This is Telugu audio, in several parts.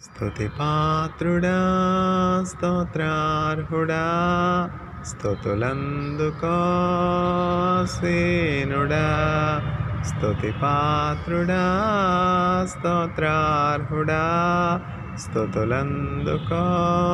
స్తుతిపాత్రుడా స్తోత్రార్హుడా స్తుతులందుకో సీనుడా స్తుతిపాత్రుడా స్తోత్రార్హుడా స్తుతులందుకో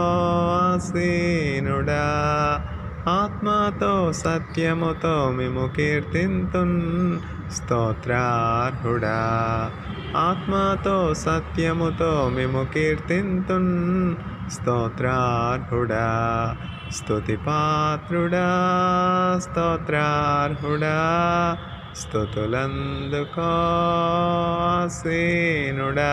సీనుడా ఆత్మతో సత్యముతో మిము కీర్తింతున్ స్తోత్రార్హుడా ఆత్మతో సత్యముతో మిము కీర్తింతున్ స్తోత్రార్హుడా స్తుతిపాత్రుడా స్తోత్రార్హుడా స్తుతులందుకో ఆసీనుడా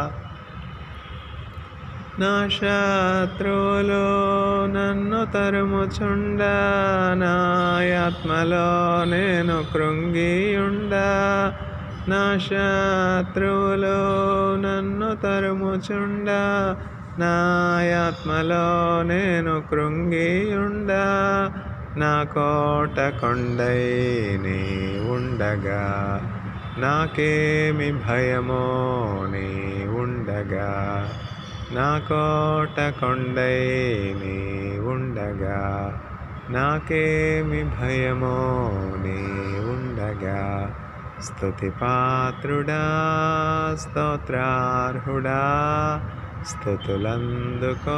నా శత్రువులు నన్ను తరుముచుండ నా ఆత్మలో నేను కృంగియుండ నా శత్రువులు నన్ను తరుముచుండ నా ఆత్మలో నేను కృంగియుండ నా కోట కొండై నీ ఉండగా నాకేమి భయమో నీ ఉండగా నా కోట కొండై నీ ఉండగా నాకేమి భయమో నీ ఉండగా స్తుతిపాత్రుడా స్తోత్రార్హుడా స్తుతులందుకో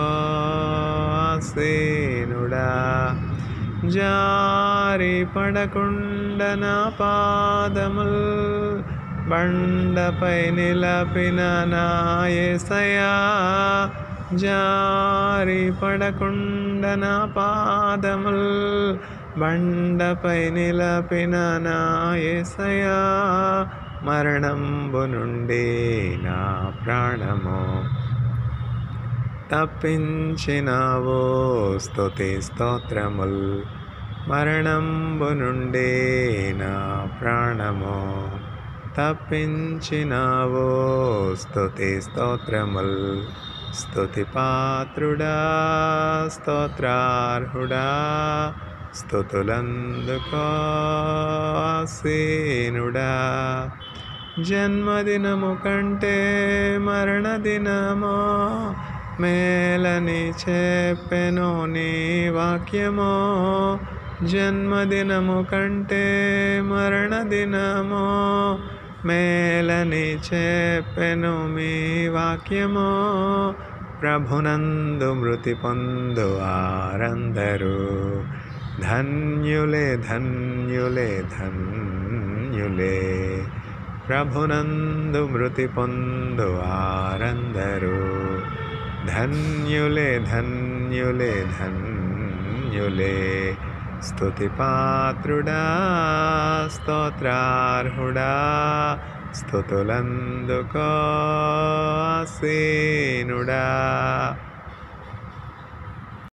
ఆసీనుడా జారి పడకుండ నా పాదముల్ బండపై నిలపిన నాయసయా జారి పడకుండ నా పాదముల్ బండపై నిలపిన నాయసయా మరణంబు నుండి నా ప్రాణము తప్పించినావో స్తుతి స్తోత్రముల్ మరణంబు నుండి నా ప్రాణము తప్పించినావో స్తుతి స్తోత్రముల్ స్తుతి పాత్రుడా స్తోత్రార్హుడా స్తుతులందుకో ఆసీనుడా జన్మదినము కంటే మరణదినమో మేలని చెప్పెను నీ వాక్యమో జన్మదినము కంటే మరణదినమో మేలని చెప్పెను మీ వాక్యమో ప్రభునందు మృతి పొందు ఆరందరు ధన్యులే ధన్యులే ధన్యులే ప్రభునందు మృతి పొందు ఆరందరు ధన్యులే ధన్యులే ధన్యులే స్తుతిపాత్రుడా స్తోత్రార్హుడా స్తుతులందుకో ఆసీనుడా